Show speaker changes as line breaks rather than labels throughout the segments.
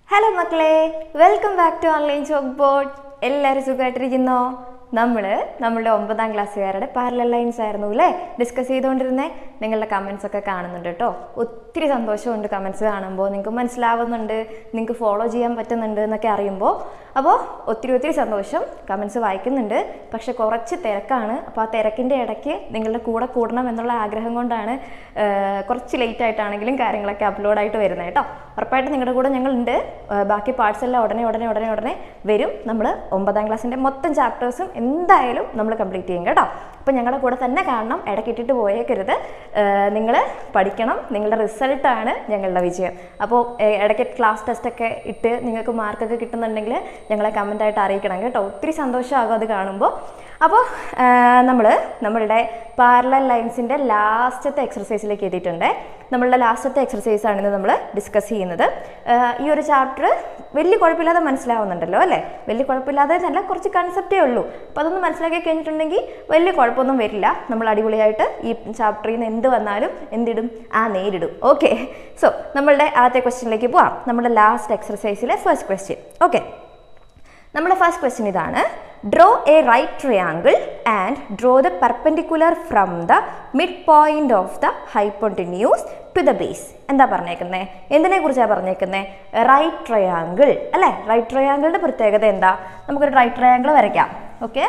Hello മക്കളെ welcome back to online chalk board എല്ലാവരും സുഖമായിട്ടിരിക്കുന്നോ നമ്മൾ നമ്മളുടെ ഒമ്പതാം ക്ലാസ്സുകാരുടെ പാരലൽ ലൈൻസ് ആയിരുന്നു അല്ലേ ഡിസ്കസ് ചെയ്തുകൊണ്ടിരുന്നേ നിങ്ങളുടെ കമൻസ് ഒക്കെ കാണുന്നുണ്ട് കേട്ടോ ഒത്തിരി സന്തോഷമുണ്ട് കമൻസ് കാണുമ്പോൾ നിങ്ങൾക്ക് മനസ്സിലാവുന്നുണ്ട് നിങ്ങൾക്ക് ഫോളോ ചെയ്യാൻ പറ്റുന്നുണ്ട് എന്നൊക്കെ അറിയുമ്പോൾ അപ്പോൾ ഒത്തിരി ഒത്തിരി സന്തോഷം കമൻസ് വായിക്കുന്നുണ്ട് പക്ഷെ കുറച്ച് തിരക്കാണ് അപ്പോൾ ആ തിരക്കിൻ്റെ ഇടയ്ക്ക് നിങ്ങളുടെ കൂടെ കൂടണം എന്നുള്ള ആഗ്രഹം കൊണ്ടാണ് ആ, കുറച്ച് ലേറ്റ് ആയിട്ടാണെങ്കിലും കാര്യങ്ങളൊക്കെ അപ്ലോഡായിട്ട് വരുന്നത് കേട്ടോ ഉറപ്പായിട്ട് നിങ്ങളുടെ കൂടെ ഞങ്ങളുണ്ട് ആ, ബാക്കി പാർട്സ് എല്ലാം ഉടനെ ഉടനെ ഉടനെ ഉടനെ വരും നമ്മൾ ഒമ്പതാം ക്ലാസ്സിൻ്റെ മൊത്തം ചാപ്റ്റേഴ്സും എന്തായാലും നമ്മൾ കംപ്ലീറ്റ് ചെയ്യും കേട്ടോ അപ്പോൾ ഞങ്ങളുടെ കൂടെ തന്നെ കാണണം ഇടയ്ക്ക് ഇട്ടിട്ട് പോയേക്കരുത് നിങ്ങൾ പഠിക്കണം നിങ്ങളുടെ റിസൾട്ടാണ് ഞങ്ങളുടെ വിജയം അപ്പോൾ ഇടയ്ക്ക് ക്ലാസ് ടെസ്റ്റൊക്കെ ഇട്ട് നിങ്ങൾക്ക് മാർക്കൊക്കെ കിട്ടുന്നുണ്ടെങ്കിൽ ഞങ്ങളെ കമൻ്റായിട്ട് അറിയിക്കണം കേട്ടോ ഒത്തിരി സന്തോഷമാകും അത് കാണുമ്പോൾ അപ്പോൾ നമ്മൾ നമ്മളുടെ പാരലൽ ലൈൻസിൻ്റെ ലാസ്റ്റത്തെ എക്സർസൈസിലേക്ക് എത്തിയിട്ടുണ്ട് നമ്മളുടെ ലാസ്റ്റത്തെ എക്സർസൈസാണ് ഇന്ന് നമ്മൾ ഡിസ്കസ് ചെയ്യുന്നത് ആ, ഈ ഒരു ചാപ്റ്റർ വലിയ കുഴപ്പമില്ലാതെ മനസ്സിലാവുന്നുണ്ടല്ലോ അല്ലേ വലിയ കുഴപ്പമില്ലാതെ നല്ല കുറച്ച് കൺസെപ്റ്റേ ഉള്ളൂ അപ്പോൾ അതൊന്ന് മനസ്സിലാക്കി കഴിഞ്ഞിട്ടുണ്ടെങ്കിൽ വലിയ കുഴപ്പമൊന്നും വരില്ല നമ്മൾ അടിപൊളിയായിട്ട് ഈ ചാപ്റ്ററിൽ നിന്ന് എന്ത് വന്നാലും എന്തിടും ആ നേരിടും ഓക്കെ സോ നമ്മളുടെ ആദ്യത്തെ ക്വസ്റ്റ്യനിലേക്ക് പോവാം നമ്മുടെ ലാസ്റ്റ് എക്സർസൈസിലെ ഫസ്റ്റ് ക്വസ്റ്റ്യൻ ഓക്കെ നമ്മുടെ ഫസ്റ്റ് ക്വസ്റ്റ്യൻ ഇതാണ് draw a right triangle and draw the perpendicular from the mid point of the hypotenuse to the base എന്താ പറഞ്ഞേക്കുന്നത് എന്തിനെ കുറിച്ചാണ് പറഞ്ഞേക്കുന്നത് റൈറ്റ് ട്രയാങ്കിൾ അല്ലേ റൈറ്റ് ട്രയാങ്കിളിൻ്റെ പ്രത്യേകത എന്താ നമുക്കൊരു റൈറ്റ് ട്രയാങ്കിൾ വരയ്ക്കാം ഓക്കെ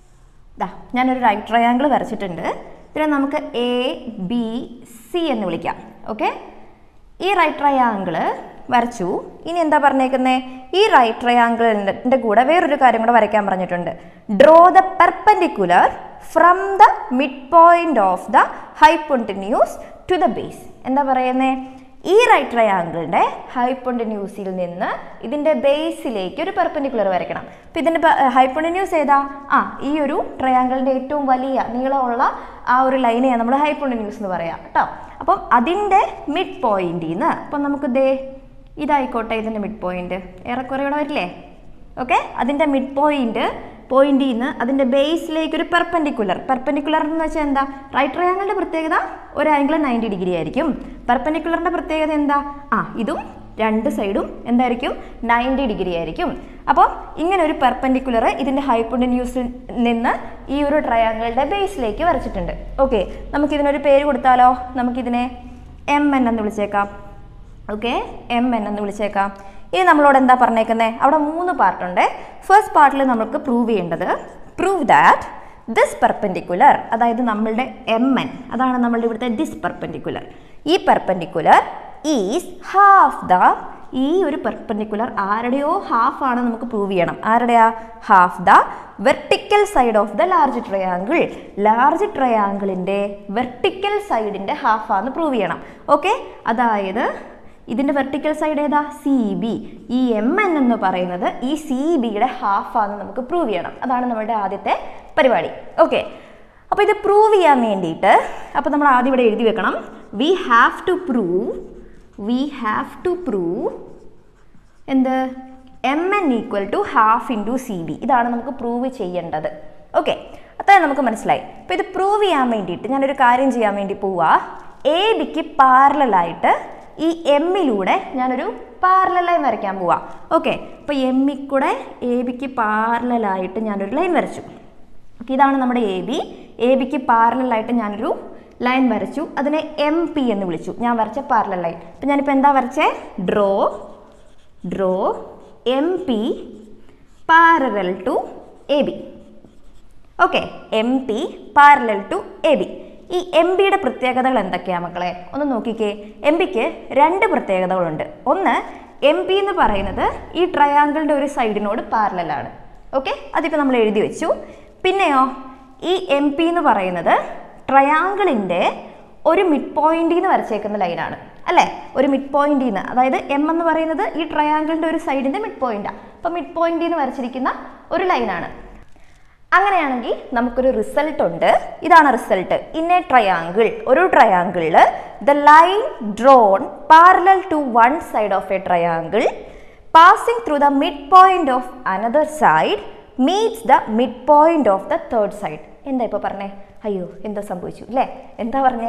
ദാ ഞാനൊരു റൈറ്റ് ട്രയാങ്കിൾ വരച്ചിട്ടുണ്ട് ഇതിനെ നമുക്ക് എ ബി സി എന്ന് വിളിക്കാം ഓക്കെ ഈ റൈറ്റ് ട്രയാങ്കിള് വരച്ചു ഇനി എന്താ പറഞ്ഞേക്കുന്നത് ഈ റൈറ്റ് ട്രയാങ്കിളിൻ്റെ കൂടെ വേറൊരു കാര്യം കൂടെ വരയ്ക്കാൻ പറഞ്ഞിട്ടുണ്ട് draw the perpendicular from the mid point of the hypotenuse to the base എന്താ പറയുന്നത് ഈ റൈറ്റ് ട്രയാങ്കിളിൻ്റെ ഹൈപ്പൊണ്ടിന്യൂസിൽ നിന്ന് ഇതിൻ്റെ ബേസിലേക്ക് ഒരു പെർപെൻഡിക്കുലർ വരയ്ക്കണം അപ്പോൾ ഇതിൻ്റെ ഹൈപ്പൊണ്ടിന്യൂസ് ഏതാ ആ ഈ ഒരു ട്രയാങ്കിളിൻ്റെ ഏറ്റവും വലിയ നീളമുള്ള ആ ഒരു ലൈനെയാണ് നമ്മൾ ഹൈപ്പൊണ്ടിന്യൂസ് എന്ന് പറയാം കേട്ടോ അപ്പം അതിൻ്റെ മിഡ് പോയിന്റിൽ നിന്ന് അപ്പം നമുക്ക് ദേ ഇതായിക്കോട്ടെ ഇതിൻ്റെ മിഡ് പോയിന്റ് ഏറെക്കുറെ ഇവിടെ വരില്ലേ ഓക്കെ അതിൻ്റെ മിഡ് പോയിന്റ് പോയിന്റിൽ നിന്ന് അതിൻ്റെ ബേസിലേക്ക് ഒരു പെർപെൻഡിക്കുലർ പെർപെൻഡിക്കുലർ എന്ന് വെച്ചാൽ എന്താ റൈറ്റ് ട്രയാങ്കിളിൻ്റെ പ്രത്യേകത ഒരു ആംഗിൾ നയൻറ്റി ഡിഗ്രി ആയിരിക്കും പെർപെൻഡിക്കുലറിൻ്റെ പ്രത്യേകത എന്താ ആ ഇതും രണ്ട് സൈഡും എന്തായിരിക്കും നയൻറ്റി ഡിഗ്രി ആയിരിക്കും അപ്പോൾ ഇങ്ങനെ ഒരു പെർപെൻഡിക്കുലർ ഇതിൻ്റെ ഹൈപ്പൊണ്ടിന്യൂസിൽ നിന്ന് ഈ ഒരു ട്രയാങ്കിളുടെ ബേസിലേക്ക് വരച്ചിട്ടുണ്ട് ഓക്കെ നമുക്കിതിനൊരു പേര് കൊടുത്താലോ നമുക്കിതിനെ എം എൻ എന്ന് വിളിച്ചേക്കാം ഓക്കെ എം എൻ എന്ന് വിളിച്ചേക്കാം ഇനി നമ്മളോട് എന്താ പറഞ്ഞേക്കുന്നത് അവിടെ മൂന്ന് പാർട്ടുണ്ട് ഫസ്റ്റ് പാർട്ടിൽ നമുക്ക് പ്രൂവ് ചെയ്യേണ്ടത് പ്രൂവ് ദാറ്റ് ദിസ് പെർപെൻഡിക്കുലർ അതായത് നമ്മളുടെ എം എൻ അതാണ് നമ്മളുടെ ഇവിടുത്തെ ദിസ് പെർപെൻഡിക്കുലർ ഈ പെർപെൻഡിക്കുലർ ഈസ് ഹാഫ് ദ ഈ ഒരു പെർപെൻഡിക്കുലർ ആരുടെയോ ഹാഫ് ആണ് നമുക്ക് പ്രൂവ് ചെയ്യണം ആരുടെയാ half the vertical side of the large triangle large ട്രയാങ്കിളിൻ്റെ വെർട്ടിക്കൽ സൈഡിൻ്റെ ഹാഫാന്ന് പ്രൂവ് ചെയ്യണം ഓക്കെ അതായത് ഇതിൻ്റെ വെർട്ടിക്കൽ സൈഡ് ഏതാ സി ബി ഈ എം എൻ എന്ന് പറയുന്നത് ഈ സി ബിയുടെ ഹാഫാന്ന് നമുക്ക് പ്രൂവ് ചെയ്യണം അതാണ് നമ്മുടെ ആദ്യത്തെ പരിപാടി ഓക്കെ അപ്പോൾ ഇത് പ്രൂവ് ചെയ്യാൻ വേണ്ടിയിട്ട് അപ്പോൾ നമ്മൾ ആദ്യം ഇവിടെ എഴുതി വെക്കണം we have to prove we have to prove എന്ത് M N equal to half into C B ഇതാണ് നമുക്ക് പ്രൂവ് ചെയ്യേണ്ടത് ഓക്കെ അത്രയും നമുക്ക് മനസ്സിലായി അപ്പോൾ ഇത് പ്രൂവ് ചെയ്യാൻ വേണ്ടിയിട്ട് ഞാനൊരു കാര്യം ചെയ്യാൻ വേണ്ടി പോവുക എ ബിക്ക് പാരലായിട്ട് ഈ എമ്മിലൂടെ ഞാനൊരു പാരലൽ ലൈൻ വരയ്ക്കാൻ പോവാം ഓക്കെ അപ്പോൾ എമ്മിൽ കൂടെ എ ബിക്ക് പാരലായിട്ട് ഞാനൊരു ലൈൻ വരച്ചു ഓക്കെ ഇതാണ് നമ്മുടെ എ ബി എ ബിക്ക് പാരലായിട്ട് ഞാനൊരു ലൈൻ വരച്ചു അതിനെ എം പി എന്ന് വിളിച്ചു ഞാൻ വരച്ച പാരലൽ ലൈൻ അപ്പം ഞാനിപ്പോൾ എന്താ വരച്ചേ draw draw M P parallel to A B okay M P parallel to A B ഈ എം ബിയുടെ പ്രത്യേകതകൾ എന്തൊക്കെയാണ് മക്കളെ ഒന്ന് നോക്കിക്കേ എം ബിക്ക് രണ്ട് പ്രത്യേകതകളുണ്ട് ഒന്ന് എം പി എന്ന് പറയുന്നത് ഈ ട്രയാങ്കിളിൻ്റെ ഒരു സൈഡിനോട് പാരലലാണ് ഓക്കെ അതിപ്പോൾ നമ്മൾ എഴുതി വെച്ചു പിന്നെയോ ഈ എം പി എന്ന് പറയുന്നത് ട്രയാങ്കിളിൻ്റെ ഒരു മിഡ് പോയിന്റിൽ നിന്ന് വരച്ചേക്കുന്ന ലൈനാണ് അല്ലേ ഒരു മിഡ് പോയിന്റിൽ നിന്ന് അതായത് എം എന്ന് പറയുന്നത് ഈ ട്രയാങ്കിളിൻ്റെ ഒരു സൈഡിൻ്റെ മിഡ് പോയിന്റാണ് അപ്പോൾ മിഡ് പോയിന്റിൽ നിന്ന് വരച്ചിരിക്കുന്ന ഒരു ലൈനാണ് അങ്ങനെയാണെങ്കിൽ നമുക്കൊരു റിസൾട്ട് ഉണ്ട് ഇതാണ് റിസൾട്ട് ഇൻ എ ട്രയാങ്കിൾ ഒരു ട്രയാങ്കിളിൽ the line drawn parallel to one side of a triangle passing through the mid point of another side meets the mid point of the third side എന്താ ഇപ്പോൾ പറഞ്ഞേ അയ്യോ എന്താ സംഭവിച്ചു അല്ലേ എന്താ പറഞ്ഞേ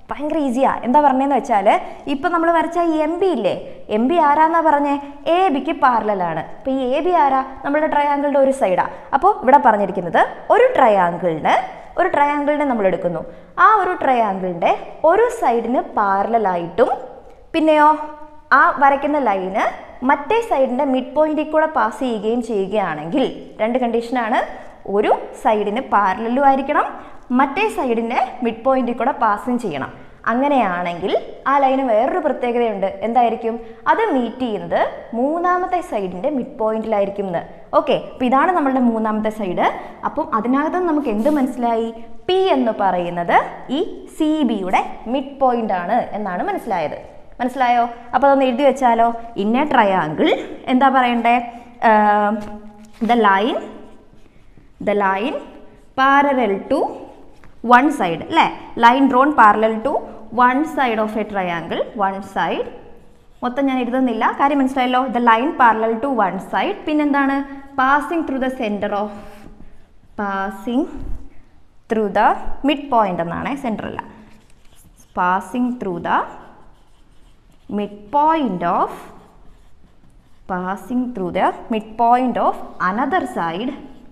ഭയങ്കര ഈസിയാ എന്താ പറഞ്ഞതെന്ന് വെച്ചാൽ ഇപ്പം നമ്മൾ വരച്ച ഈ എം ബി ഇല്ലേ എം ബി ആരാന്നാ പറഞ്ഞേ എ ബിക്ക് പാരലാണ് അപ്പോൾ ഈ എ ബി ആരാ നമ്മുടെ ട്രയാങ്കിളിൻ്റെ ഒരു സൈഡാ അപ്പോൾ ഇവിടെ പറഞ്ഞിരിക്കുന്നത് ഒരു ട്രയാങ്കിളിന് ഒരു ട്രയാങ്കിളിനെ നമ്മൾ എടുക്കുന്നു ആ ഒരു ട്രയാങ്കിളിൻ്റെ ഒരു സൈഡിന് പാരലായിട്ടും പിന്നെയോ ആ വരയ്ക്കുന്ന ലൈന് മറ്റേ സൈഡിൻ്റെ മിഡ് പോയിന്റിൽ കൂടെ പാസ് ചെയ്യുകയും ചെയ്യുകയാണെങ്കിൽ രണ്ട് കണ്ടീഷനാണ് ഒരു സൈഡിന് പാരലലും ആയിരിക്കണം മറ്റേ സൈഡിൻ്റെ മിഡ് പോയിന്റിൽ കൂടെ പാസും ചെയ്യണം അങ്ങനെയാണെങ്കിൽ ആ ലൈന് വേറൊരു പ്രത്യേകതയുണ്ട് എന്തായിരിക്കും അത് മീറ്റ് ചെയ്യുന്നത് മൂന്നാമത്തെ സൈഡിൻ്റെ മിഡ് പോയിന്റിലായിരിക്കും എന്ന് ഓക്കെ അപ്പോൾ ഇതാണ് നമ്മളുടെ മൂന്നാമത്തെ സൈഡ് അപ്പം അതിനകത്ത് നമുക്ക് എന്ത് മനസ്സിലായി പി എന്ന് പറയുന്നത് ഈ സി ബിയുടെ മിഡ് പോയിന്റ് ആണ് എന്നാണ് മനസ്സിലായത് മനസ്സിലായോ അപ്പോൾ അതൊന്ന് എഴുതി വെച്ചാലോ ഇന്ന ട്രയാങ്കിൾ എന്താ പറയണ്ടേ the line the line parallel to one side അല്ലേ line drawn parallel to one side of a triangle one side മൊത്തം ഞാൻ എഴുതുന്നില്ല കാര്യം മനസ്സിലായല്ലോ the line parallel to one side പിന്നെന്താണ് passing through the centre of passing through the mid point എന്നാണ് centre അല്ല passing through the midpoint of passing through the midpoint of another side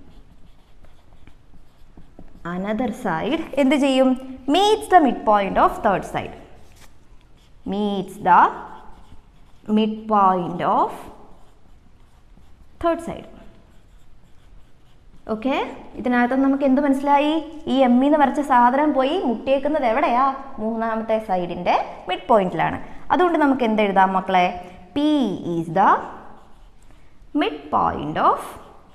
another side എന്ത് ചെയ്യും meets the midpoint of third side meets the midpoint of third side okay ഇതിനകത്ത് നമുക്ക് എന്ത് മനസ്സിലായി ഈ M എന്ന് വരച്ച സാധനം പോയി മുട്ടിയേക്കുന്നത് എവിടെയാ മൂന്നാമത്തെ സൈഡിൻ്റെ മിഡ് പോയിന്റിലാണ് അതുകൊണ്ട് നമുക്ക് എന്ത് എഴുതാം മക്കളെ P is the mid point of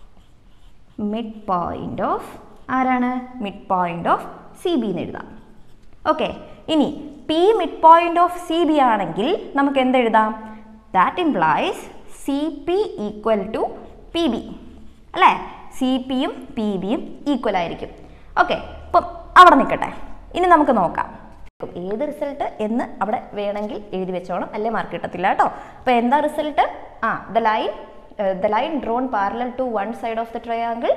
mid point of ആരാണ് mid point of C B എന്ന് എഴുതാം ഓക്കെ ഇനി P mid point of C B ആണെങ്കിൽ നമുക്ക് എന്ത് എഴുതാം that implies C P equal to P B അല്ലേ സി പിയും പി ബിയും ഈക്വൽ ആയിരിക്കും ഓക്കെ അപ്പം അവിടെ നിൽക്കട്ടെ ഇനി നമുക്ക് നോക്കാം ഏത് റിസൾട്ട് എന്ന് അവിടെ വേണമെങ്കിൽ എഴുതി വെച്ചോണം അല്ലേ മാർക്ക് കിട്ടത്തില്ല കേട്ടോ അപ്പോൾ എന്താ റിസൾട്ട് ആ the line the line drawn parallel to one side of the triangle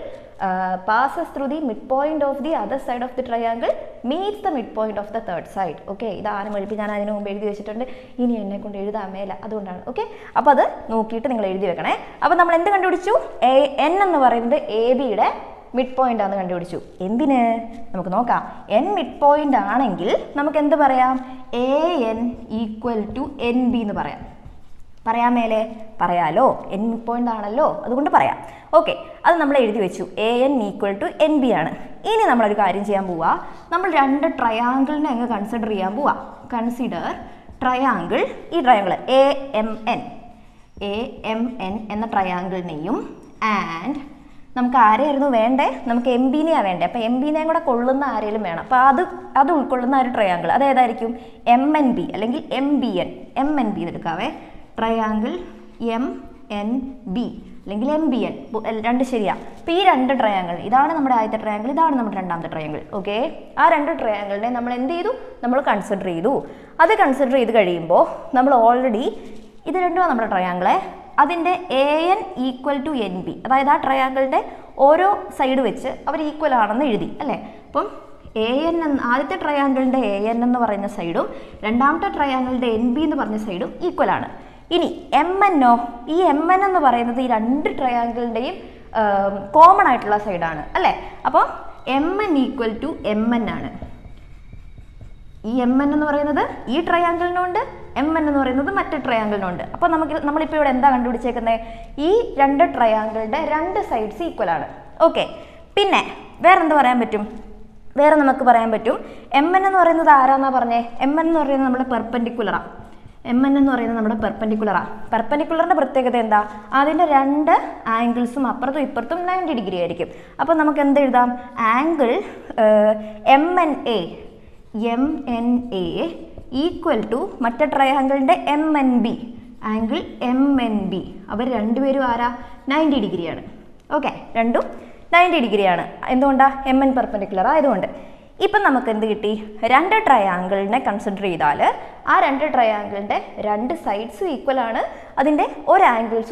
passes through the mid point of the other side of the triangle meets the mid point of the third side okay ഇത് ആരും എഴുതി ഞാൻ അതിന് മുമ്പ് എഴുതി വെച്ചിട്ടുണ്ട് ഇനി എന്നെ കൊണ്ട് എഴുതാൻ മേല അതുകൊണ്ടാണ് ഓക്കെ അപ്പോൾ അത് നോക്കിയിട്ട് നിങ്ങൾ എഴുതി വെക്കണേ അപ്പോൾ നമ്മൾ എന്ത് കണ്ടുപിടിച്ചു എ എൻ എന്ന് പറയുന്നത് എ ബിയുടെ മിഡ് പോയിന്റ് ആണെന്ന് കണ്ടുപിടിച്ചു എന്തിന് നമുക്ക് നോക്കാം എൻ മിഡ് പോയിന്റ് ആണെങ്കിൽ നമുക്ക് എന്ത് പറയാം A N equal to N B എന്ന് പറയാം പറയാൻ മേലെ പറയാലോ എൻ മിഡ് പോയിന്റ് ആണല്ലോ അതുകൊണ്ട് പറയാം ഓക്കെ അത് നമ്മൾ എഴുതി വെച്ചു A N equal to N B ആണ് ഇനി നമ്മളൊരു കാര്യം ചെയ്യാൻ പോവാ നമ്മൾ രണ്ട് ട്രയാങ്കിളിനെ അങ്ങ് കൺസിഡർ ചെയ്യാൻ പോവാ കൺസിഡർ ട്രയാങ്കിൾ ഈ triangle A M N A M N എന്ന ട്രയാങ്കിളിനെയും ആൻഡ് നമുക്ക് ആരെയായിരുന്നു വേണ്ടേ നമുക്ക് എം ബിനെയാണ് വേണ്ടേ അപ്പോൾ എം ബിനെയും കൂടെ കൊള്ളുന്ന ആരെങ്കിലും വേണം അപ്പോൾ അത് അത് ഉൾക്കൊള്ളുന്ന ഒരു ട്രയാങ്കിൾ അത് ഏതായിരിക്കും എം എൻ ബി അല്ലെങ്കിൽ M B N M N B എടുക്കാവേ ട്രയാങ്കിൾ എം എൻ ബി അല്ലെങ്കിൽ എം ബി എൻ രണ്ട് ശരിയാ അപ്പോൾ ഈ രണ്ട് ട്രയാങ്കിൾ ഇതാണ് നമ്മുടെ ആദ്യത്തെ ട്രയാങ്കിൾ ഇതാണ് നമ്മുടെ രണ്ടാമത്തെ ട്രയാങ്കിൾ ഓക്കെ ആ രണ്ട് ട്രയാങ്കിളിനെ നമ്മൾ എന്ത് ചെയ്തു നമ്മൾ കൺസിഡർ ചെയ്തു അത് കൺസിഡർ ചെയ്ത് കഴിയുമ്പോൾ നമ്മൾ ഓൾറെഡി ഇത് രണ്ടുമാണ് നമ്മുടെ ട്രയാങ്കിളെ അതിൻ്റെ A N equal to N B അതായത് ആ ട്രയാങ്കിളിൻ്റെ ഓരോ സൈഡ് വെച്ച് അവർ ഈക്വൽ ആണെന്ന് എഴുതി അല്ലേ അപ്പം എ എൻ എന്ന് ആദ്യത്തെ ട്രയാങ്കിളിൻ്റെ എ എൻ എന്ന് പറയുന്ന സൈഡും രണ്ടാമത്തെ ട്രയാങ്കിളിൻ്റെ എൻ ബി എന്ന് പറഞ്ഞ സൈഡും ഈക്വൽ ആണ് ഇനി എം എന്നോ ഈ എം എൻ എന്ന് പറയുന്നത് ഈ രണ്ട് ട്രയാങ്കിളിൻ്റെയും കോമൺ ആയിട്ടുള്ള സൈഡാണ് അല്ലേ അപ്പോൾ M N equal to M N ആണ് ഈ എം എൻ എന്ന് പറയുന്നത് ഈ ട്രയാങ്കിളിനുണ്ട് എം എൻ എന്ന് പറയുന്നത് മറ്റേ ട്രയാങ്കിളിനുണ്ട് അപ്പോൾ നമുക്ക് നമ്മളിപ്പോൾ ഇവിടെ എന്താ കണ്ടുപിടിച്ചേക്കുന്നത് ഈ രണ്ട് ട്രയാങ്കിളിൻ്റെ രണ്ട് സൈഡ്സ് ഈക്വൽ ആണ് ഓക്കെ പിന്നെ വേറെ എന്ത് പറയാൻ പറ്റും വേറെ നമുക്ക് പറയാൻ പറ്റും എം എൻ എന്ന് പറയുന്നത് ആരാന്നാ പറഞ്ഞേ എം എൻ എന്ന് പറയുന്നത് നമ്മുടെ പെർപ്പൻഡിക്കുലറാണ് എം എൻ എന്ന് പറയുന്നത് നമ്മുടെ പെർപ്പൻഡിക്കുലറാണ് പെർപ്പൻഡിക്കുലറിൻ്റെ പ്രത്യേകത എന്താ അതിൻ്റെ രണ്ട് ആംഗിൾസും അപ്പുറത്തും ഇപ്പുറത്തും നയൻറ്റി ഡിഗ്രി ആയിരിക്കും അപ്പോൾ നമുക്ക് എന്ത് എഴുതാം angle M N A M N A equal to മറ്റേ ട്രയാങ്കിളിൻ്റെ M N B angle M N B അവർ രണ്ടുപേരും ആരാ നയൻറ്റി ഡിഗ്രിയാണ് ഓക്കെ രണ്ടും നയൻറ്റി ഡിഗ്രിയാണ് എന്തുകൊണ്ടാണ് എം എൻ പെർപ്പൻഡിക്കുലർ ആയതുകൊണ്ട് ഇപ്പം നമുക്ക് എന്ത് കിട്ടി രണ്ട് ട്രയാങ്കിളിനെ കൺസിഡർ ചെയ്താൽ ആ രണ്ട് ട്രയാങ്കിളിൻ്റെ രണ്ട് സൈഡ്സും ഈക്വൽ ആണ് അതിൻ്റെ ഒരു ആംഗിൾസും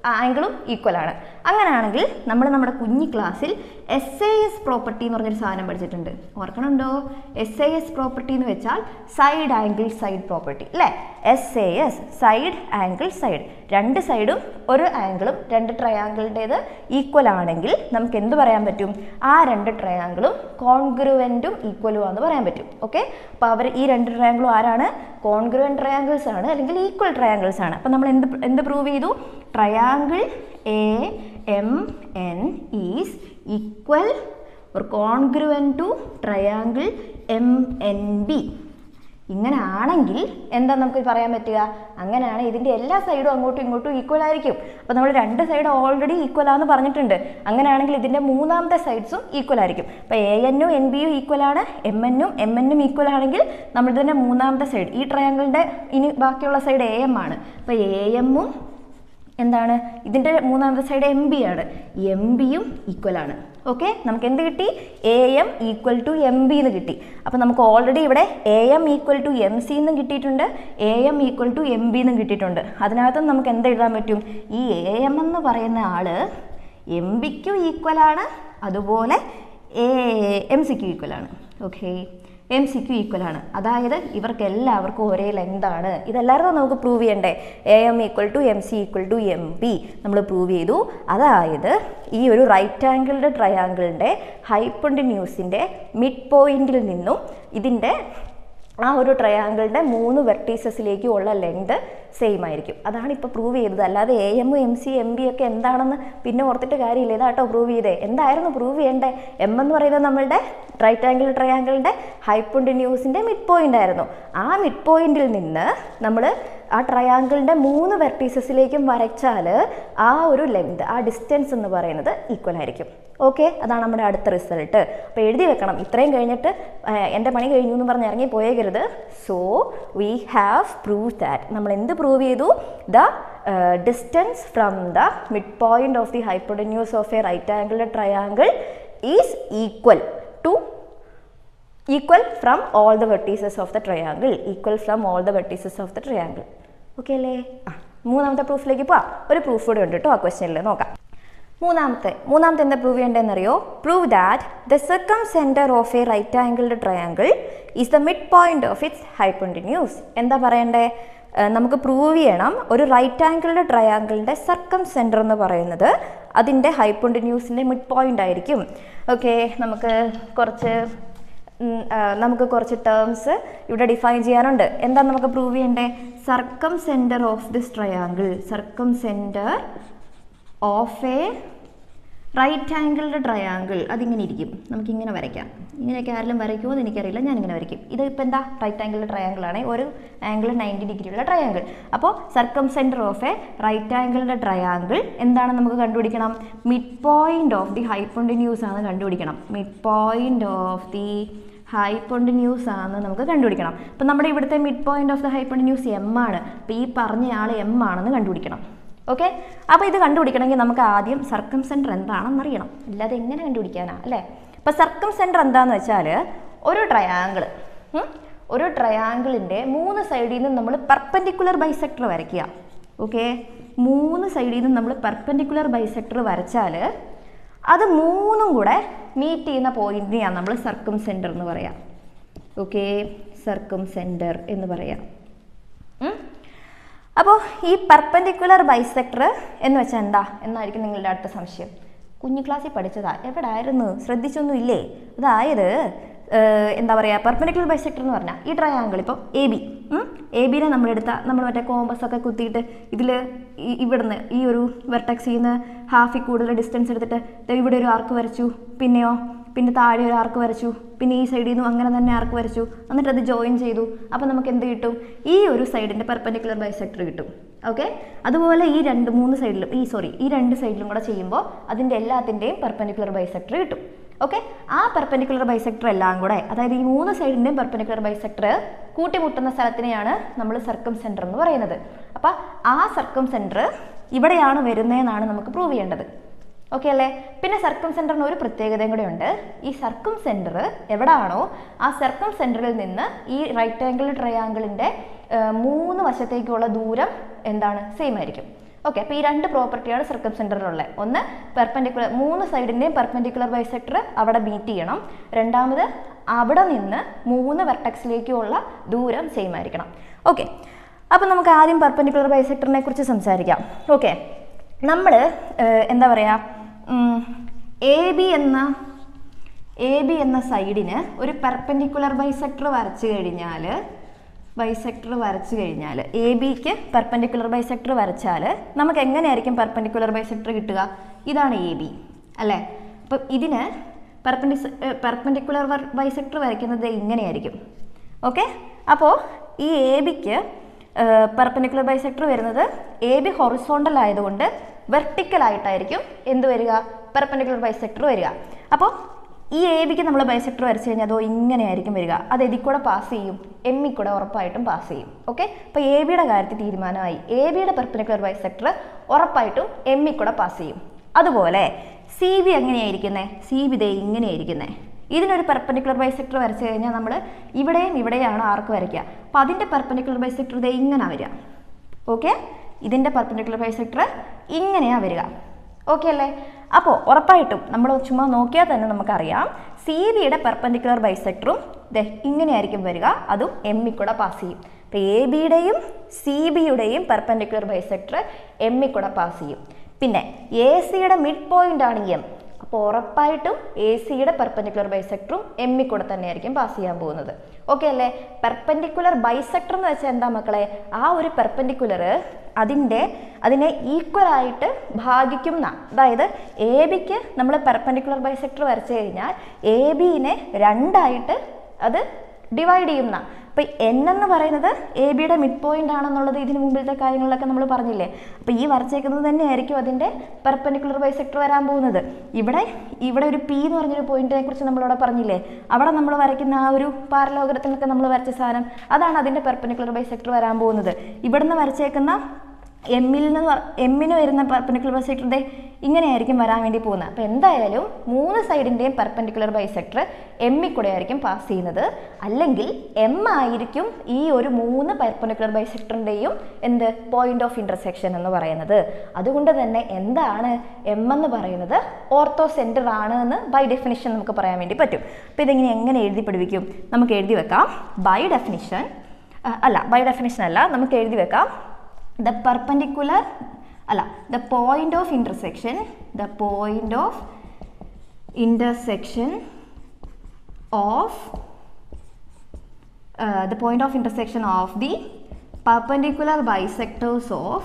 ആംഗിളും ഈക്വൽ ആണ് അങ്ങനെയാണെങ്കിൽ നമ്മൾ നമ്മുടെ കുഞ്ഞി ക്ലാസ്സിൽ എസ് എ എസ് പ്രോപ്പർട്ടി എന്ന് പറഞ്ഞൊരു സാധനം പഠിച്ചിട്ടുണ്ട് ഓർക്കണുണ്ടോ എസ് എ എസ് പ്രോപ്പർട്ടി എന്ന് വെച്ചാൽ സൈഡ് ആംഗിൾ സൈഡ് പ്രോപ്പർട്ടി അല്ലേ S A S side angle side രണ്ട് സൈഡും ഒരു ആംഗിളും രണ്ട് ട്രയാങ്കിളിൻ്റേത് ഈക്വൽ ആണെങ്കിൽ നമുക്ക് എന്ത് പറയാൻ പറ്റും ആ രണ്ട് ട്രയാങ്കിളും കോൺഗ്രുവൻറ്റും ഈക്വലും ആണെന്ന് പറയാൻ പറ്റും ഓക്കെ അപ്പോൾ അവർ ഈ രണ്ട് ട്രയാങ്കിളും ആരാണ് കോൺഗ്രുവൻ ട്രയാങ്കിൾസ് ആണ് അല്ലെങ്കിൽ ഈക്വൽ ട്രയാങ്കിൾസ് ആണ് അപ്പോൾ നമ്മൾ എന്ത് എന്ത് പ്രൂവ് ചെയ്തു triangle A M N is equal or congruent to triangle M N B ഇങ്ങനെ ആണെങ്കിൽ എന്താ നമുക്ക് പറയാൻ പറ്റുക അങ്ങനെയാണ് ഇതിൻ്റെ എല്ലാ സൈഡും അങ്ങോട്ടും ഇങ്ങോട്ടും ഈക്വൽ ആയിരിക്കും അപ്പോൾ നമ്മൾ രണ്ട് സൈഡ് ഓൾറെഡി ഈക്വൽ ആണെന്ന് പറഞ്ഞിട്ടുണ്ട് അങ്ങനെയാണെങ്കിൽ ഇതിൻ്റെ മൂന്നാമത്തെ സൈഡ്സും ഈക്വൽ ആയിരിക്കും അപ്പോൾ എ എന്നും എൻ ബിയും ഈക്വൽ ആണ് എം എന്നും എം എന്നും ഈക്വൽ ആണെങ്കിൽ നമ്മൾ ഇതിൻ്റെ മൂന്നാമത്തെ സൈഡ് ഈ ട്രയാങ്കിളിൻ്റെ ഇനി ബാക്കിയുള്ള സൈഡ് എ എം ആണ് അപ്പോൾ എ എമ്മും എന്താണ് ഇതിൻ്റെ മൂന്നാമത്തെ സൈഡ് എം ബി ആണ് എം ബിയും ഈക്വൽ ആണ് ഓക്കെ നമുക്ക് എന്ത് കിട്ടി A M equal to M B എന്ന് കിട്ടി അപ്പോൾ നമുക്ക് ഓൾറെഡി ഇവിടെ A M equal to M C എന്നും കിട്ടിയിട്ടുണ്ട് A M equal to M B എന്നും കിട്ടിയിട്ടുണ്ട് അതിനകത്ത് നമുക്ക് എന്ത് എഴുതാൻ പറ്റും ഈ എ എം എന്ന് പറയുന്ന ആള് എം ബിക്കും ഈക്വൽ ആണ് അതുപോലെ എ എം സിക്കും ഈക്വൽ ആണ് ഓക്കെ എം സിക്ക് ഈക്വൽ ആണ് അതായത് ഇവർക്ക് എല്ലാവർക്കും ഒരേ ലെങ്ത് ആണ് ഇതെല്ലാവരും നമുക്ക് പ്രൂവ് ചെയ്യണ്ടേ A M equal to M C equal to M B നമ്മൾ പ്രൂവ് ചെയ്തു അതായത് ഈ ഒരു റൈറ്റ് ആംഗിളുടെ ട്രയാങ്കിളിൻ്റെ ഹൈപ്പണ്ടിന്യൂസിൻ്റെ മിഡ് പോയിന്റിൽ നിന്നും ഇതിൻ്റെ ആ ഒരു ട്രയാങ്കിളിൻ്റെ മൂന്ന് വെർട്ടീസസിലേക്ക് ഉള്ള ലെങ്ത് സെയിം ആയിരിക്കും അതാണ് ഇപ്പോൾ പ്രൂവ് ചെയ്തത് അല്ലാതെ A M M C M B ഒക്കെ എന്താണെന്ന് പിന്നെ ഓർത്തിട്ട് കാര്യമില്ല ഇതാട്ടോ പ്രൂവ് ചെയ്തേ എന്തായിരുന്നു പ്രൂവ് ചെയ്യേണ്ടേ എം എന്ന് പറയുന്നത് നമ്മളുടെ റൈറ്റ് ആംഗിൾ ട്രയാങ്കിളിൻ്റെ ഹൈപ്പൊണ്ടിന്യൂസിൻ്റെ മിഡ് പോയിന്റ് ആയിരുന്നു ആ മിഡ് പോയിന്റിൽ നിന്ന് നമ്മൾ ആ ട്രയാങ്കിളിൻ്റെ മൂന്ന് വെർട്ടീസസിലേക്കും വരച്ചാൽ ആ ഒരു ലെങ്ത് ആ ഡിസ്റ്റൻസ് എന്ന് പറയുന്നത് ഈക്വൽ ആയിരിക്കും ഓക്കെ അതാണ് നമ്മുടെ അടുത്ത റിസൾട്ട് അപ്പോൾ എഴുതി വെക്കണം ഇത്രയും കഴിഞ്ഞിട്ട് ഏഹ്, എൻ്റെ പണി കഴിഞ്ഞു എന്ന് പറഞ്ഞ് ഇറങ്ങി പോയേക്കരുത് so we have prove that നമ്മൾ എന്ത് പ്രൂവ് ചെയ്തു the distance from the mid point of the hypotenuse of a right angle triangle is equal to equal from all the vertices of the triangle equal from all the vertices of the triangle okay അല്ലേ ആ മൂന്നാമത്തെ പ്രൂഫിലേക്ക് പോവാം ഒരു proof കൂടെ ഉണ്ട് കേട്ടോ ആ ക്വസ്റ്റ്യനിൽ നോക്കാം മൂന്നാമത്തെ മൂന്നാമത്തെ എന്താ പ്രൂവ് ചെയ്യേണ്ടതെന്നറിയോ prove that the circumcentre of a right angled triangle is the mid point of its hypotenuse എന്താ പറയണ്ടേ ഏഹ് നമുക്ക് പ്രൂവ് ചെയ്യണം ഒരു റൈറ്റ് ആംഗിൾഡ് ട്രയാങ്കിളിൻ്റെ സർക്കം സെൻറ്റർ എന്ന് പറയുന്നത് അതിൻ്റെ ഹൈപ്പൊണ്ടിന്യൂസിൻ്റെ മിഡ് പോയിന്റ് ആയിരിക്കും ഓക്കെ നമുക്ക് കുറച്ച് ഉം, ആ, നമുക്ക് കുറച്ച് ടേംസ് ഇവിടെ ഡിഫൈൻ ചെയ്യാനുണ്ട് എന്താ നമുക്ക് പ്രൂവ് ചെയ്യണ്ടേ circumcentre of this triangle circumcentre of a right angled triangle അതിങ്ങനെ ഇരിക്കും നമുക്കിങ്ങനെ വരയ്ക്കാം ഇങ്ങനെയൊക്കെ ആരെങ്കിലും വരയ്ക്കുമോ എന്ന് എനിക്കറിയില്ല ഞാനിങ്ങനെ വരയ്ക്കും ഇത് ഇപ്പം എന്താ റൈറ്റ് ആംഗിൾഡ് ട്രയാങ്കിൾ ആണ് ഒരു ആംഗിൾ നയൻറ്റി ഡിഗ്രിയുള്ള ട്രയാങ്കിൾ അപ്പോൾ circumcentre of a right angled triangle എന്താണ് നമുക്ക് കണ്ടുപിടിക്കണം mid point of the hypotenuse ആണ് കണ്ടുപിടിക്കണം mid point of the hypotenuse ആണ് നമുക്ക് കണ്ടുപിടിക്കണം അപ്പം നമ്മുടെ ഇവിടുത്തെ mid point of the hypotenuse M ആണ് അപ്പോൾ ഈ പറഞ്ഞ ആൾ എം ആണെന്ന് കണ്ടുപിടിക്കണം ഓക്കെ അപ്പോൾ ഇത് കണ്ടുപിടിക്കണമെങ്കിൽ നമുക്ക് ആദ്യം സർക്കം സെൻറ്റർ എന്താണെന്ന് അറിയണം അല്ലാതെ എങ്ങനെ കണ്ടുപിടിക്കാനാ അല്ലേ അപ്പോൾ സർക്കം സെൻറ്റർ എന്താന്ന് വെച്ചാൽ ഒരു ട്രയാങ്കിൾ ഒരു ട്രയാങ്കിളിൻ്റെ മൂന്ന് സൈഡിൽ നിന്ന് നമ്മൾ പെർപ്പൻഡിക്കുലർ ബൈസെക്ടർ വരയ്ക്കുക ഓക്കെ മൂന്ന് സൈഡിൽ നിന്ന് നമ്മൾ പെർപ്പൻഡിക്കുലർ ബൈസെക്ടർ വരച്ചാൽ അത് മൂന്നും കൂടെ മീറ്റ് ചെയ്യുന്ന പോയിന്റിനെയാണ് നമ്മൾ സർക്കം സെൻറ്റർ എന്ന് പറയാം ഓക്കെ സർക്കം സെൻറ്റർ എന്ന് പറയാം ഉം? അപ്പോൾ ഈ പെർപ്പൻഡിക്കുലർ ബൈസെക്ടർ എന്ന് വെച്ചാൽ എന്താ എന്നായിരിക്കും നിങ്ങളുടെ അടുത്ത സംശയം കുഞ്ഞു ക്ലാസ്സിൽ പഠിച്ചതാ എവിടായിരുന്നു ശ്രദ്ധിച്ചൊന്നും ഇല്ലേ അതായത് ഏഹ്, എന്താ പറയുക പെർപ്പൻഡിക്കുലർ ബൈസെക്ടർ എന്ന് പറഞ്ഞാൽ ഈ ട്രയാങ്കിൾ ഇപ്പോൾ എ ബി എ ബിനെ നമ്മളെടുത്ത നമ്മൾ മറ്റേ കോമ്പസ് ഒക്കെ കുത്തിയിട്ട് ഇതിൽ ഇവിടുന്ന് ഈ ഒരു വെർട്ടക്സിൽ നിന്ന് ഹാഫിൽ കൂടുതൽ ഡിസ്റ്റൻസ് എടുത്തിട്ട് ദേ ഇവിടെ ഒരു ആർക്ക് വരച്ചു പിന്നെയോ പിന്നെ താഴെ ഒരു ആർക്ക് വരച്ചു പിന്നെ ഈ സൈഡിൽ നിന്നും അങ്ങനെ തന്നെ ആർക്ക് വരച്ചു എന്നിട്ട് അത് ജോയിൻ ചെയ്തു അപ്പോൾ നമുക്ക് എന്ത് കിട്ടും ഈ ഒരു സൈഡിൻ്റെ പെർപ്പൻഡിക്കുലർ ബൈസെക്ടർ കിട്ടും ഓക്കെ അതുപോലെ ഈ രണ്ട് മൂന്ന് സൈഡിലും ഈ സോറി ഈ രണ്ട് സൈഡിലും കൂടെ ചെയ്യുമ്പോൾ അതിൻ്റെ എല്ലാത്തിൻ്റെയും പെർപ്പൻഡിക്കുലർ ബൈസെക്ടർ കിട്ടും ഓക്കെ ആ പെർപ്പൻഡിക്കുലർ ബൈസെക്ടർ എല്ലാം കൂടെ അതായത് ഈ മൂന്ന് സൈഡിൻ്റെയും പെർപ്പൻഡിക്കുലർ ബൈസെക്ടർ കൂട്ടിമുട്ടുന്ന സ്ഥലത്തിനെയാണ് നമ്മൾ സർക്കം സെൻറ്റർ എന്ന് പറയുന്നത് അപ്പോൾ ആ സർക്കം സെൻറ്റർ ഇവിടെയാണ് വരുന്നതെന്നാണ് നമുക്ക് പ്രൂവ് ചെയ്യേണ്ടത് ഓക്കെ അല്ലേ പിന്നെ സർക്കം സെൻറ്ററിന് ഒരു പ്രത്യേകതയും കൂടെ ഉണ്ട് ഈ സർക്കം സെൻറ്റർ എവിടാണോ ആ സർക്കം സെൻറ്ററിൽ നിന്ന് ഈ റൈറ്റ് ആംഗിൾ ട്രയാങ്കിളിൻ്റെ മൂന്ന് വശത്തേക്കുള്ള ദൂരം എന്താണ് സെയിം ആയിരിക്കും ഓക്കെ അപ്പോൾ ഈ രണ്ട് പ്രോപ്പർട്ടിയാണ് സർക്കം സെൻറ്ററിലുള്ളത് ഒന്ന് പെർപെൻഡിക്കുലർ മൂന്ന് സൈഡിൻ്റെയും പെർപെൻഡിക്കുലർ ബൈസെക്ടർ അവിടെ മീറ്റ് ചെയ്യണം രണ്ടാമത് അവിടെ നിന്ന് മൂന്ന് വെർട്ടക്സിലേക്കുള്ള ദൂരം സെയിം ആയിരിക്കണം ഓക്കെ അപ്പോൾ നമുക്ക് ആദ്യം പെർപെൻഡിക്കുലർ ബൈസെക്ടറിനെ കുറിച്ച് സംസാരിക്കാം ഓക്കെ നമ്മൾ എന്താ പറയുക എ ബി എന്ന എ ബി എന്ന സൈഡിന് ഒരു പെർപെൻഡിക്കുലർ ബൈസെക്ടർ വരച്ചു കഴിഞ്ഞാൽ ബൈസെക്ടർ വരച്ചു കഴിഞ്ഞാൽ എ ബിക്ക് പെർപെൻഡിക്കുലർ ബൈസെക്ടർ വരച്ചാൽ നമുക്ക് എങ്ങനെയായിരിക്കും പെർപെൻഡിക്കുലർ ബൈസെക്ടർ കിട്ടുക ഇതാണ് എ ബി അല്ലേ അപ്പം ഇതിന് പെർപെൻഡി പെർപെൻഡിക്കുലർ ബൈസെക്ടർ വരയ്ക്കുന്നത് ഇങ്ങനെയായിരിക്കും ഓക്കെ അപ്പോൾ ഈ എ ബിക്ക് പെർപെൻഡിക്കുലർ ബൈസെക്ടർ വരുന്നത് എ ബി ഹൊറിസോണ്ടൽ ആയതുകൊണ്ട് വെർട്ടിക്കൽ ആയിട്ടായിരിക്കും എന്ത് വരിക പെർപെൻഡിക്കുലർ ബൈസെക്ടർ വരിക അപ്പോൾ ഈ എ ബിക്ക് നമ്മൾ ബൈസെക്ടർ വരച്ച് കഴിഞ്ഞാൽ അതോ ഇങ്ങനെയായിരിക്കും വരിക അത് ഇതിൽ കൂടെ പാസ് ചെയ്യും എമ്മിൽ കൂടെ ഉറപ്പായിട്ടും പാസ് ചെയ്യും ഓക്കെ അപ്പോൾ എ ബിയുടെ കാര്യത്തിൽ തീരുമാനമായി എ ബിയുടെ പെർപെൻഡിക്കുലർ ബൈസെക്ടർ ഉറപ്പായിട്ടും എമ്മിൽ കൂടെ പാസ് ചെയ്യും അതുപോലെ സി ബി എങ്ങനെയായിരിക്കുന്നത് സി ബി ദേ ഇങ്ങനെയായിരിക്കുന്നത് ഇതിനൊരു പെർപെൻഡിക്കുലർ ബൈസെക്ടർ വരച്ച് കഴിഞ്ഞാൽ നമ്മൾ ഇവിടെയും ഇവിടെയാണ് ആർക്ക് വരയ്ക്കുക അപ്പോൾ അതിൻ്റെ പെർപെൻഡിക്കുലർ ബൈസെക്ടർ ദേ ഇങ്ങനെ വരിക ഓക്കെ ഇതിൻ്റെ പെർപെൻഡിക്കുലർ ബൈസെക്ടർ ഇങ്ങനെയാണ് വരിക ഓക്കെ അല്ലേ അപ്പോൾ ഉറപ്പായിട്ടും നമ്മൾ ചുമ്മാ നോക്കിയാൽ തന്നെ നമുക്കറിയാം സി ബിയുടെ പെർപെൻഡിക്കുലർ ബൈസെക്ടറും ദേ ഇങ്ങനെയായിരിക്കും വരിക അതും എമ്മിൽ കൂടെ പാസ് ചെയ്യും അപ്പോൾ എ ബിയുടെയും സി ബിയുടെയും പെർപെൻഡിക്കുലർ ബൈസെക്ടർ എമ്മിൽ കൂടെ പാസ് ചെയ്യും പിന്നെ എ സിയുടെ മിഡ് പോയിന്റ് ആണ് എം അപ്പോൾ ഉറപ്പായിട്ടും എ സിയുടെ പെർപെൻഡിക്കുലർ ബൈസെക്ടറും എമ്മിൽ കൂടെ തന്നെയായിരിക്കും പാസ് ചെയ്യാൻ പോകുന്നത് ഓക്കെ അല്ലേ പെർപെൻഡിക്കുലർ ബൈസെക്ടർ എന്ന് വെച്ചാൽ എന്താ മക്കളെ ആ ഒരു പെർപെൻഡിക്കുലർ അതിൻ്റെ അതിനെ ഈക്വൽ ആയിട്ട് ഭാഗിക്കുന്ന അതായത് എ ബിക്ക് നമ്മൾ പെർപെൻഡിക്കുലർ ബൈസെക്ടർ വരച്ചു കഴിഞ്ഞാൽ എ ബിനെ രണ്ടായിട്ട് അത് ഡിവൈഡ് ചെയ്യുന്ന അപ്പോൾ എൻ എന്ന് പറയുന്നത് എ ബിയുടെ മിഡ് പോയിന്റ് ആണെന്നുള്ളത് ഇതിന് മുമ്പിലത്തെ കാര്യങ്ങളിലൊക്കെ നമ്മൾ പറഞ്ഞില്ലേ അപ്പോൾ ഈ വരച്ചേക്കുന്നത് തന്നെയായിരിക്കും അതിൻ്റെ പെർപെൻഡിക്കുലർ ബൈസെക്ടർ വരാൻ പോകുന്നത് ഇവിടെ ഇവിടെ ഒരു പി എന്ന് പറഞ്ഞൊരു പോയിന്റിനെ കുറിച്ച് നമ്മളിവിടെ പറഞ്ഞില്ലേ അവിടെ നമ്മൾ വരയ്ക്കുന്ന ആ ഒരു പാരലോഗ്രത്തിനൊക്കെ നമ്മൾ വരച്ച സാധനം അതാണ് അതിൻ്റെ പെർപെൻഡിക്കുലർ ബൈസെക്ടർ വരാൻ പോകുന്നത് ഇവിടുന്ന് വരച്ചേക്കുന്ന എമ്മിൽ നിന്ന് എമ്മിന് വരുന്ന പെർപെൻഡിക്കുലർ ബൈസെക്ടർ ദേ ഇങ്ങനെയായിരിക്കും വരാൻ വേണ്ടി പോകുന്നത് അപ്പോൾ എന്തായാലും മൂന്ന് സൈഡിൻ്റെയും പെർപെൻഡിക്കുലർ ബൈസെക്ടർ എമ്മിൽ കൂടെ ആയിരിക്കും പാസ് ചെയ്യുന്നത് അല്ലെങ്കിൽ എം ആയിരിക്കും ഈ ഒരു മൂന്ന് പെർപെൻഡിക്കുലർ ബൈസെക്ടറിൻ്റെയും എന്ത് പോയിന്റ് ഓഫ് ഇൻ്റർസെക്ഷൻ എന്ന് പറയുന്നത് അതുകൊണ്ട് തന്നെ എന്താണ് എം എന്ന് പറയുന്നത് ഓർത്തോ സെൻറ്റർ ആണ് എന്ന് ബൈ ഡെഫിനിഷൻ നമുക്ക് പറയാൻ വേണ്ടി പറ്റും അപ്പോൾ ഇതിങ്ങനെ എങ്ങനെ എഴുതി പഠിപ്പിക്കും നമുക്ക് എഴുതി വെക്കാം ബൈ ഡെഫിനിഷൻ അല്ല ബൈ ഡെഫിനിഷൻ അല്ല നമുക്ക് എഴുതി വെക്കാം the perpendicular അല്ല the point of intersection the point of intersection of uh, the point of intersection of the perpendicular bisectors of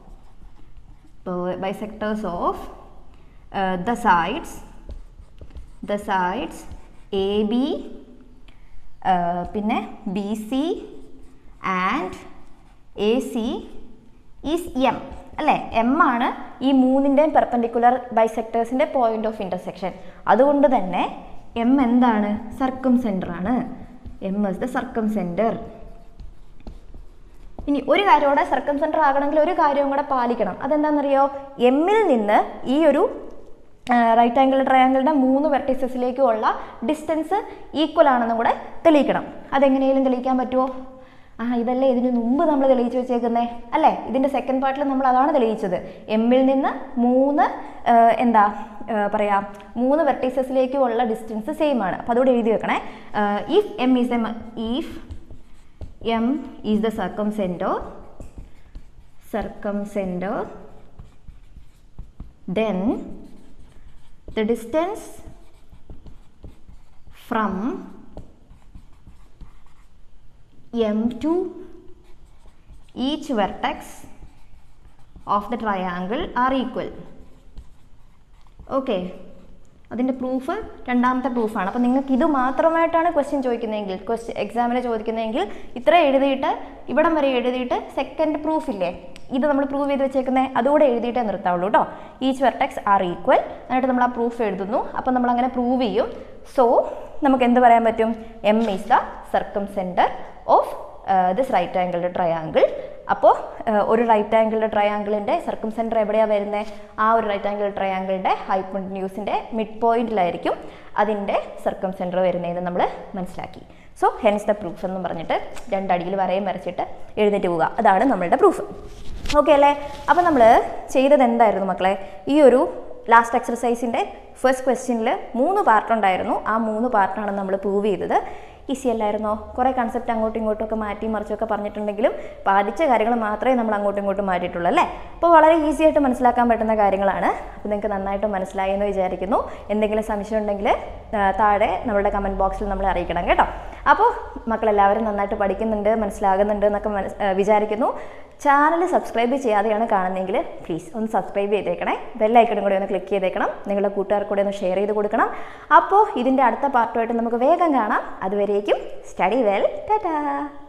bisectors of uh, the sides the sides AB uh, പിന്നെ B C and A C is M അല്ലേ M ആണ് ഈ മൂന്നിൻ്റെയും perpendicular ബൈസെക്ടേഴ്സിൻ്റെ point of intersection അതുകൊണ്ട് തന്നെ M എന്താണ് circumcentre ആണ് M is the circumcentre ഇനി ഒരു കാര്യം കൂടെ സർക്കം സെൻറ്റർ ആകണമെങ്കിൽ ഒരു കാര്യവും കൂടെ പാലിക്കണം അതെന്താണെന്നറിയോ എമ്മിൽ നിന്ന് ഈ ഒരു റൈറ്റ് ആംഗിൾ ട്രയാങ്കിളിൻ്റെ മൂന്ന് വെർട്ടിസസിലേക്കുള്ള ഡിസ്റ്റൻസ് ഈക്വൽ ആണെന്നും കൂടെ തെളിയിക്കണം അതെങ്ങനെയും തെളിയിക്കാൻ പറ്റുമോ ആ ഇതല്ലേ ഇതിന് മുമ്പ് നമ്മൾ തെളിയിച്ചു വെച്ചേക്കുന്നേ അല്ലേ ഇതിൻ്റെ സെക്കൻഡ് പാർട്ടിൽ നമ്മൾ അതാണ് തെളിയിച്ചത് എമ്മിൽ നിന്ന് മൂന്ന് എന്താ പറയാ മൂന്ന് വെർട്ടീസസിലേക്കുള്ള ഡിസ്റ്റൻസ് സെയിം ആണ് അപ്പോൾ അതോടെ എഴുതി വെക്കണേ if M is M if M is the circumcentre circumcentre then the distance from m to each vertex of the triangle are equal okay അതിൻ്റെ പ്രൂഫ് രണ്ടാമത്തെ പ്രൂഫാണ് അപ്പോൾ നിങ്ങൾക്ക് ഇത് മാത്രമായിട്ടാണ് ക്വസ്റ്റ്യൻ ചോദിക്കുന്നതെങ്കിൽ ക്വസ്റ്റ്യൻ എക്സാമിന് ചോദിക്കുന്നതെങ്കിൽ ഇത്ര എഴുതിയിട്ട് ഇവിടം വരെ എഴുതിയിട്ട് സെക്കൻഡ് പ്രൂഫ് ഇല്ലേ ഇത് നമ്മൾ പ്രൂവ് ചെയ്ത് വെച്ചേക്കുന്നത് അതുകൂടെ എഴുതിയിട്ടേ നിർത്താവുള്ളൂ കേട്ടോ ഈച്ച് വെർട്ടെക്സ് ആർ ഈക്വൽ എന്നിട്ട് നമ്മൾ ആ പ്രൂഫ് എഴുതുന്നു അപ്പോൾ നമ്മൾ അങ്ങനെ പ്രൂവ് ചെയ്യും സോ നമുക്ക് എന്ത് പറയാൻ പറ്റും M is the circumcentre of this right ആംഗിളുടെ ട്രയാങ്കിൾ അപ്പോൾ ഒരു റൈറ്റ് ആംഗിളുടെ ട്രയാങ്കിളിൻ്റെ സർക്കം സെൻറ്റർ എവിടെയാണ് വരുന്നത് ആ ഒരു റൈറ്റ് ആംഗിൾ ട്രയാങ്കിളിൻ്റെ ഹൈപ്പോണ്ടിന്യൂസിൻ്റെ മിഡ് പോയിന്റിലായിരിക്കും അതിൻ്റെ സർക്കം സെൻറ്റർ വരുന്നതെന്ന് നമ്മൾ മനസ്സിലാക്കി സോ ഹെൻസ് ദ പ്രൂഫ് എന്ന് പറഞ്ഞിട്ട് രണ്ടടിയിൽ വരയും വരച്ചിട്ട് എഴുന്നേറ്റ് പോവുക അതാണ് നമ്മളുടെ പ്രൂഫ് ഓക്കെ അല്ലേ അപ്പോൾ നമ്മൾ ചെയ്തത് എന്തായിരുന്നു മക്കളെ ഈ ഒരു ലാസ്റ്റ് എക്സർസൈസിൻ്റെ ഫസ്റ്റ് ക്വസ്റ്റ്യനിൽ മൂന്ന് പാർട്ട് ഉണ്ടായിരുന്നു ആ മൂന്ന് പാർട്ടാണ് നമ്മൾ പ്രൂവ് ചെയ്തത് ഈസി അല്ലായിരുന്നോ കുറേ കൺസെപ്റ്റ് അങ്ങോട്ടും ഇങ്ങോട്ടും ഒക്കെ മാറ്റി മറിച്ചൊക്കെ പറഞ്ഞിട്ടുണ്ടെങ്കിലും പഠിച്ച കാര്യങ്ങൾ മാത്രമേ നമ്മൾ അങ്ങോട്ടും ഇങ്ങോട്ടും മാറ്റിയിട്ടുള്ളൂ അല്ലേ അപ്പോൾ വളരെ ഈസി ആയിട്ട് മനസ്സിലാക്കാൻ പറ്റുന്ന കാര്യങ്ങളാണ് അപ്പോൾ നിങ്ങൾക്ക് നന്നായിട്ട് മനസ്സിലായി എന്ന് വിചാരിക്കുന്നു എന്തെങ്കിലും സംശയം ഉണ്ടെങ്കിൽ ആ, താഴെ നമ്മുടെ കമൻറ്റ് ബോക്സിൽ നമ്മളെ അറിയിക്കണം കേട്ടോ അപ്പോൾ മക്കളെല്ലാവരും നന്നായിട്ട് പഠിക്കുന്നുണ്ട് മനസ്സിലാകുന്നുണ്ട് എന്നൊക്കെ മനസ് ആ, വിചാരിക്കുന്നു ചാനൽ സബ്സ്ക്രൈബ് ചെയ്യാതെയാണ് കാണുന്നതെങ്കിൽ പ്ലീസ് ഒന്ന് സബ്സ്ക്രൈബ് ചെയ്തേക്കണേ ബെല്ലൈക്കണും കൂടി ഒന്ന് ക്ലിക്ക് ചെയ്തേക്കണം നിങ്ങളുടെ കൂട്ടുകാർക്ക് കൂടി ഒന്ന് ഷെയർ ചെയ്ത് കൊടുക്കണം അപ്പോൾ ഇതിൻ്റെ അടുത്ത പാർട്ടുമായിട്ട് നമുക്ക് വേഗം കാണാം അതുവരേക്കും സ്റ്റഡി വെൽ ടാറ്റാ